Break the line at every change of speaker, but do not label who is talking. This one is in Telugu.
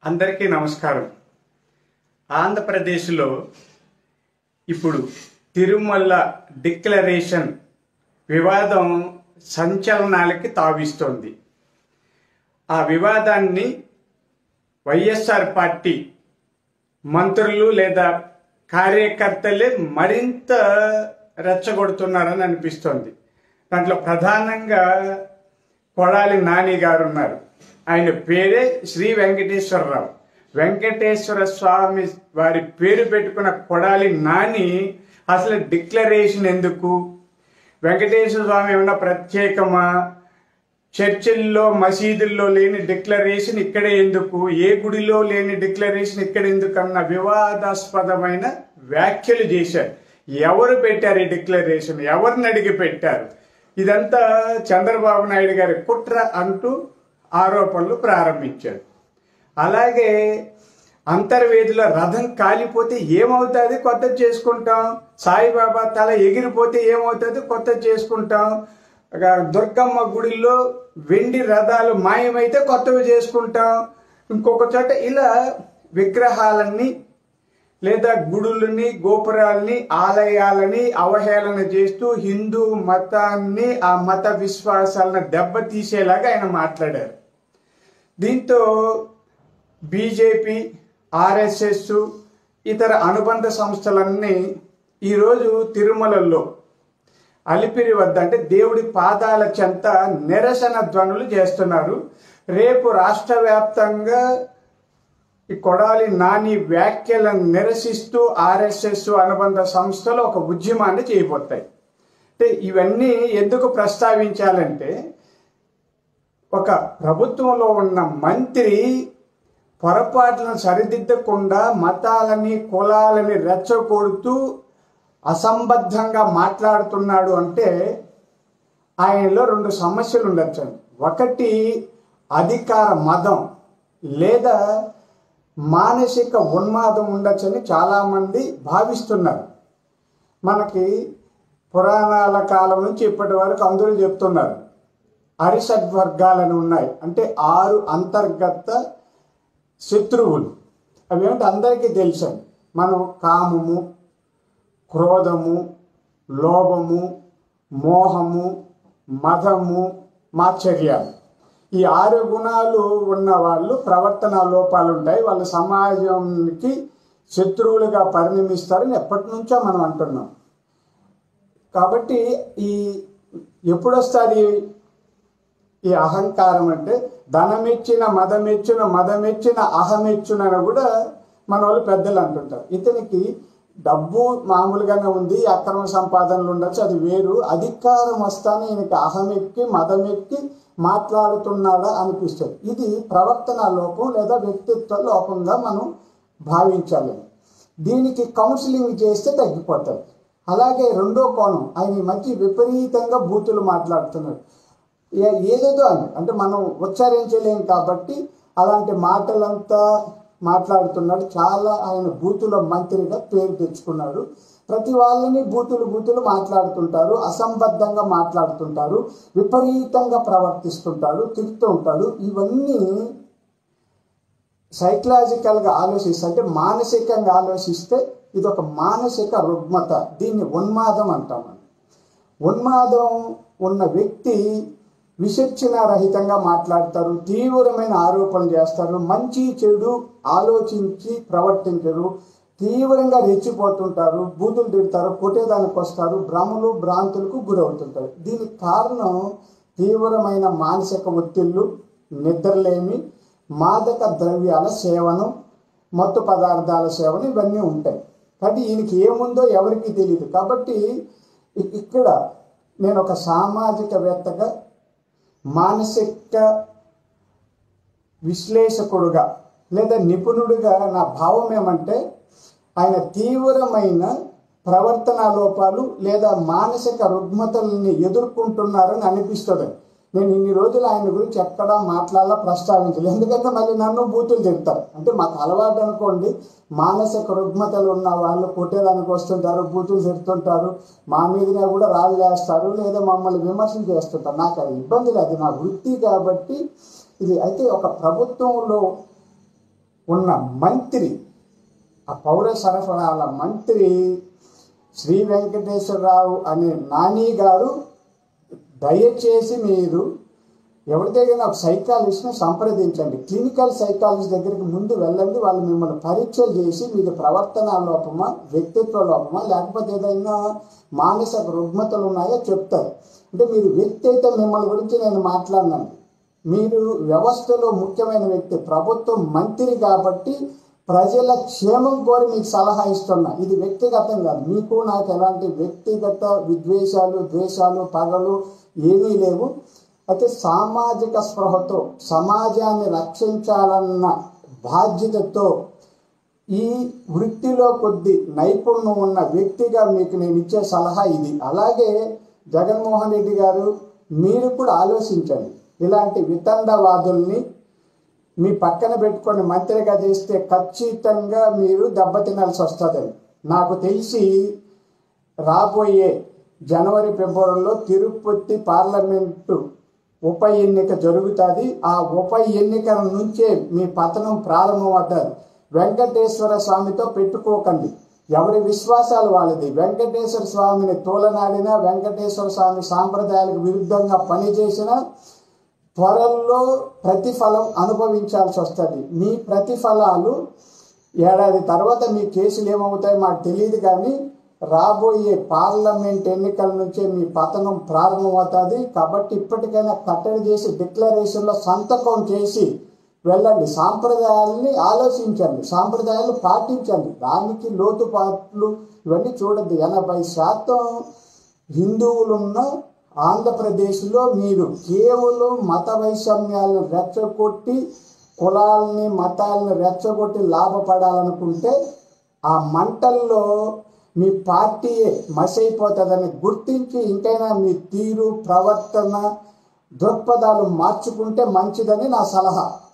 అందరికీ నమస్కారం ఆంధ్రప్రదేశ్లో ఇప్పుడు తిరుమల డిక్లరేషన్ వివాదం సంచలనాలకి తావిస్తోంది ఆ వివాదాన్ని వైఎస్ఆర్ పార్టీ మంత్రులు లేదా కార్యకర్తలే మరింత రెచ్చగొడుతున్నారని అనిపిస్తోంది దాంట్లో ప్రధానంగా కొడాలి నాని గారు ఉన్నారు ఆయన పేరే శ్రీ వెంకటేశ్వరరావు వెంకటేశ్వర స్వామి వారి పేరు పెట్టుకున్న కొడాలి నాని అసలు డిక్లరేషన్ ఎందుకు వెంకటేశ్వర స్వామి ఏమన్నా ప్రత్యేకమా చర్చిల్లో మసీదుల్లో లేని డిక్లరేషన్ ఇక్కడే ఎందుకు ఏ గుడిలో లేని డిక్లరేషన్ ఇక్కడ ఎందుకు అన్న వివాదాస్పదమైన వ్యాఖ్యలు చేశారు ఎవరు పెట్టారు ఈ డిక్లరేషన్ ఎవరిని అడిగి పెట్టారు ఇదంతా చంద్రబాబు నాయుడు గారి కుట్ర అంటూ ఆరోపణలు ప్రారంభించారు అలాగే అంతర్వేదిలో రథం కాలిపోతే ఏమవుతుంది కొత్త చేసుకుంటాం సాయిబాబా తల ఎగిరిపోతే ఏమవుతుంది కొత్త చేసుకుంటాం ఇక దుర్గమ్మ గుడిలో వెండి రథాలు మాయమైతే కొత్తవి చేసుకుంటాం ఇంకొక చోట ఇలా విగ్రహాలన్నీ లేదా గుడులని గోపురాలని ఆలయాలని అవహేళన చేస్తూ హిందూ మతాన్ని ఆ మత విశ్వాసాలను దెబ్బతీసేలాగా ఆయన మాట్లాడారు దీంతో బీజేపీ ఆర్ఎస్ఎస్ ఇతర అనుబంధ సంస్థలన్నీ ఈరోజు తిరుమలలో అలిపిరి వద్ద అంటే దేవుడి పాదాల చెంత నిరసన ధ్వనులు చేస్తున్నారు రేపు రాష్ట్ర వ్యాప్తంగా ఈ కొడాలి నాని వ్యాఖ్యలను నిరసిస్తూ ఆర్ఎస్ఎస్ అనుబంధ సంస్థలు ఒక ఉద్యమాన్ని చేయబోతాయి అంటే ఇవన్నీ ఎందుకు ప్రస్తావించాలంటే ఒక ప్రభుత్వంలో ఉన్న మంత్రి పొరపాట్లను సరిదిద్దకుండా మతాలని కులాలని రెచ్చగొడుతూ అసంబద్ధంగా మాట్లాడుతున్నాడు అంటే ఆయనలో రెండు సమస్యలు ఉండొచ్చు ఒకటి అధికార మదం లేదా మానసిక ఉన్మాదం ఉండొచ్చని చాలామంది భావిస్తున్నారు మనకి పురాణాల కాలం నుంచి ఇప్పటి వరకు అందరూ చెప్తున్నారు అరిషడ్వర్గాలని ఉన్నాయి అంటే ఆరు అంతర్గత శత్రువులు అవేంటి అందరికీ తెలుసండి మనం కామము క్రోధము లోభము మోహము మదము మాత్సర్యాలు ఈ ఆరు గుణాలు ఉన్న వాళ్ళు ప్రవర్తన లోపాలు ఉంటాయి వాళ్ళు సమాజానికి శత్రువులుగా పరిణమిస్తారని ఎప్పటి నుంచో మనం అంటున్నాం కాబట్టి ఈ ఎప్పుడు వస్తుంది ఈ అహంకారం అంటే ధనమెచ్చిన మదమెచ్చిన మదమెచ్చిన అహమెచ్చున అని కూడా మన వాళ్ళు పెద్దలు అంటుంటారు ఇతనికి డబ్బు మామూలుగానే ఉంది అక్రమ సంపాదనలు ఉండొచ్చు అది వేరు అధికారం వస్తానే ఈయనకి అహమెక్కి మదమెక్కి మాట్లాడుతున్నాడా అనిపిస్తుంది ఇది ప్రవర్తన లోపం లేదా వ్యక్తిత్వ లోపంగా మనం భావించాలి దీనికి కౌన్సిలింగ్ చేస్తే తగ్గిపోతుంది అలాగే రెండో కోణం ఆయన ఈ మధ్య విపరీతంగా బూతులు మాట్లాడుతున్నాడు ఏ- ఏదేదో అని అంటే మనం ఉచ్చరించలేం కాబట్టి అలాంటి మాటలంతా మాట్లాడుతున్నాడు చాలా ఆయన బూతుల మంత్రిగా పేరు తెచ్చుకున్నాడు ప్రతి వాళ్ళని బూతులు బూతులు మాట్లాడుతుంటారు అసంబద్ధంగా మాట్లాడుతుంటారు విపరీతంగా ప్రవర్తిస్తుంటారు తిరుగుతూ ఉంటాడు ఇవన్నీ సైకలాజికల్గా ఆలోచిస్తే అంటే మానసికంగా ఆలోచిస్తే ఇది ఒక మానసిక రుగ్మత దీన్ని ఉన్మాదం అంటాం మనం ఉన్మాదం ఉన్న వ్యక్తి విచక్షణ రహితంగా మాట్లాడతారు తీవ్రమైన ఆరోపణలు చేస్తారు మంచి చెడు ఆలోచించి ప్రవర్తించరు తీవ్రంగా రెచ్చిపోతుంటారు బూతులు తిడతారు కొట్టేదానికి వస్తారు భ్రమలు భ్రాంతులకు గురవుతుంటారు దీనికి కారణం తీవ్రమైన మానసిక ఒత్తిళ్ళు నిద్రలేమి మాదక ద్రవ్యాల సేవనం మత్తు పదార్థాల సేవనం ఇవన్నీ ఉంటాయి కాబట్టి ఈయనకి ఏముందో ఎవరికీ తెలియదు కాబట్టి ఇ- ఇక్కడ నేను ఒక సామాజికవేత్తగా మానసిక విశ్లేషకుడుగా లేదా నిపుణుడిగా నా భావం ఏమంటే ఆయన తీవ్రమైన ప్రవర్తన లోపాలు లేదా మానసిక రుగ్మతల్ని ఎదుర్కొంటున్నారని అనిపిస్తుంది నేను ఇన్ని రోజులు ఆయన గురించి ఎక్కడా మాట్లాడాల ప్రస్తావించలేదు ఎందుకంటే మళ్ళీ నన్ను బూతులు తిడతారు అంటే మాకు అలవాటు అనుకోండి మానసిక రుగ్మతలు ఉన్న వాళ్ళు కొట్టేదానికి వస్తుంటారు బూతులు తిడుతుంటారు మా మీదనే కూడా రాళ్ళు వేస్తారు లేదా మమ్మల్ని విమర్శలు చేస్తుంటారు నాకు అది ఇబ్బంది లేదు నా వృత్తి కాబట్టి ఇది అయితే ఒక ప్రభుత్వంలో ఉన్న మంత్రి ఆ పౌర సరఫరాల మంత్రి శ్రీ వెంకటేశ్వరరావు అనే నాని గారు దయచేసి మీరు ఎవరి దగ్గర ఒక సైకాలజిస్ట్ని సంప్రదించండి క్లినికల్ సైకాలజిస్ట్ దగ్గరికి ముందు వెళ్ళండి వాళ్ళు మిమ్మల్ని పరీక్షలు చేసి మీది ప్రవర్తన లోపమా వ్యక్తిత్వ లోపమా లేకపోతే ఏదైనా మానసిక రుగ్మతలు ఉన్నాయో చెప్తారు అంటే మీరు వ్యక్తి అయితే మిమ్మల్ని గురించి నేను మాట్లాడినాను మీరు వ్యవస్థలో ముఖ్యమైన వ్యక్తి ప్రభుత్వం మంత్రి కాబట్టి ప్రజల క్షేమం కోరి మీకు సలహా ఇస్తున్నా ఇది వ్యక్తిగతం కాదు మీకు నాకు ఎలాంటి వ్యక్తిగత విద్వేషాలు ద్వేషాలు పగలు ఏమీ లేవు అయితే సామాజిక స్పృహతో సమాజాన్ని రక్షించాలన్న బాధ్యతతో ఈ వృత్తిలో కొద్ది నైపుణ్యం ఉన్న వ్యక్తిగా మీకు నేను ఇచ్చే సలహా ఇది అలాగే జగన్మోహన్ రెడ్డి గారు మీరు కూడా ఆలోచించండి ఇలాంటి వితండవాదుల్ని మీ పక్కన పెట్టుకొని మంత్రిగా చేస్తే ఖచ్చితంగా మీరు దెబ్బతినాల్సి వస్తుందని నాకు తెలిసి రాబోయే జనవరి ఫిబ్రవరిలో తిరుపతి పార్లమెంటు ఉప ఎన్నిక జరుగుతుంది ఆ ఉప ఎన్నికల నుంచే మీ పతనం ప్రారంభమవుతుంది వెంకటేశ్వర స్వామితో పెట్టుకోకండి ఎవరి విశ్వాసాలు వాళ్ళది వెంకటేశ్వర స్వామిని తోలనాడిన వెంకటేశ్వర స్వామి సాంప్రదాయాలకు విరుద్ధంగా పనిచేసిన త్వరలో ప్రతిఫలం అనుభవించాల్సి వస్తుంది మీ ప్రతిఫలాలు ఏడాది తర్వాత మీ కేసులు ఏమవుతాయో మాకు తెలియదు కానీ రాబోయే పార్లమెంట్ ఎన్నికల నుంచే మీ పతనం ప్రారంభమవుతుంది కాబట్టి ఇప్పటికైనా కట్టడి చేసి డిక్లరేషన్లో సంతకం చేసి వెళ్ళండి సాంప్రదాయాల్ని ఆలోచించండి సాంప్రదాయాలు పాటించండి దానికి లోతుపాట్లు ఇవన్నీ చూడద్దు ఎనభై శాతం హిందువులున్న ఆంధ్రప్రదేశ్లో మీరు కేవలం మత వైషమ్యాలను రెచ్చగొట్టి కులాలని మతాలను రెచ్చగొట్టి లాభపడాలనుకుంటే ఆ మంటల్లో మీ పార్టీయే మసైపోతుందని గుర్తించి ఇంకైనా మీ తీరు ప్రవర్తన దృక్పథాలు మార్చుకుంటే మంచిదని నా సలహా